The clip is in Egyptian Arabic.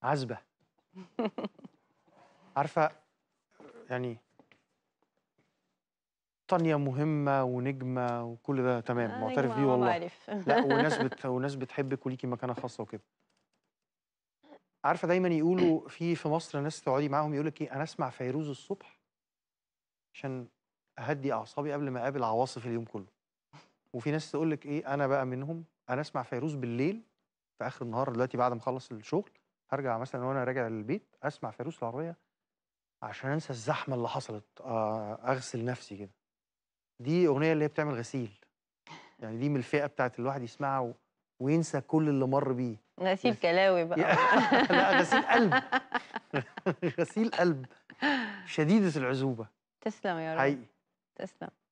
عذبة عارفة يعني طانية مهمة ونجمة وكل ده تمام آه، معترف نجمة بيه ماما والله عرف لا وناس بت... وناس بتحبك وليكي مكانة خاصة وكده عارفة دايما يقولوا في في مصر ناس تقعدي معاهم يقول لك ايه انا اسمع فيروز الصبح عشان اهدي اعصابي قبل ما اقابل عواصف اليوم كله وفي ناس تقول لك ايه انا بقى منهم انا اسمع فيروز بالليل في اخر النهار دلوقتي بعد ما اخلص الشغل هرجع مثلا وانا راجع للبيت اسمع فيروز في العربيه عشان انسى الزحمه اللي حصلت آه، اغسل نفسي كده دي اغنيه اللي هي بتعمل غسيل يعني دي من الفئه بتاعت الواحد يسمعها و... وينسى كل اللي مر بيه غسيل كلاوي بقى لا غسيل قلب غسيل قلب شديده العزوبه تسلم يا رب حقيقي تسلم